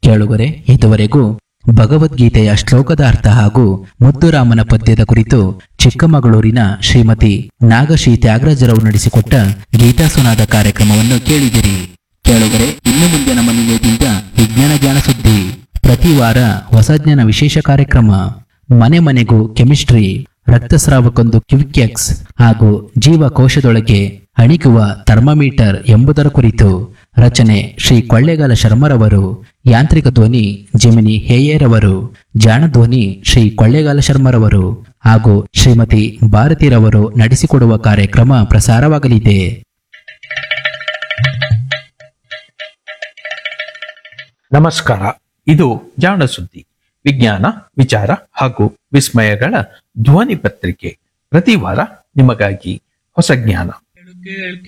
ಕೇಳುಗರೆ ಇದುವರೆಗೂ ಭಗವದ್ಗೀತೆಯ ಶ್ಲೋಕದ ಅರ್ಥ ಹಾಗೂ ಮುದ್ದುರಾಮನ ಪದ್ಯದ ಕುರಿತು ಚಿಕ್ಕಮಗಳೂರಿನ ಶ್ರೀಮತಿ ನಾಗಶ್ರೀ ತ್ಯಾಗರಾಜರವರು ನಡೆಸಿಕೊಟ್ಟ ಗೀತಾಸುನಾದ ಕಾರ್ಯಕ್ರಮವನ್ನು ಕೇಳಿದಿರಿ ಕೇಳುಗರೆ ಇನ್ನು ಮುಂದೆ ನಮ್ಮ ನಿಲಯದಿಂದ ವಿಜ್ಞಾನ ಜ್ಞಾನ ಸುದ್ದಿ ಪ್ರತಿ ವಾರ ಹೊಸ ಜ್ಞಾನ ವಿಶೇಷ ಕಾರ್ಯಕ್ರಮ ಮನೆ ಮನೆಗೂ ಕೆಮಿಸ್ಟ್ರಿ ರಕ್ತಸ್ರಾವಕ್ಕೊಂದು ಕ್ವಿಕ್ಎಕ್ಸ್ ಹಾಗೂ ಜೀವಕೋಶದೊಳಗೆ ಅಣಿಗುವ ಥರ್ಮಾಮೀಟರ್ ಎಂಬುದರ ಕುರಿತು ರಚನೆ ಶ್ರೀ ಕೊಳ್ಳೇಗಾಲ ಶರ್ಮರವರು ಯಾಂತ್ರಿಕ ಧ್ವನಿ ಜಿಮಿನಿ ಹೇಯೇರವರು ಜಾಣ ಧ್ವನಿ ಶ್ರೀ ಕೊಳ್ಳೇಗಾಲ ಶರ್ಮರವರು ಹಾಗೂ ಶ್ರೀಮತಿ ಭಾರತಿರವರು ನಡೆಸಿಕೊಡುವ ಕಾರ್ಯಕ್ರಮ ಪ್ರಸಾರವಾಗಲಿದೆ ನಮಸ್ಕಾರ ಇದು ಜಾಣ ಸುದ್ದಿ ವಿಜ್ಞಾನ ವಿಚಾರ ಹಾಗೂ ವಿಸ್ಮಯಗಳ ಧ್ವನಿ ಪತ್ರಿಕೆ ಪ್ರತಿ ವಾರ ನಿಮಗಾಗಿ ಹೊಸ ಜ್ಞಾನ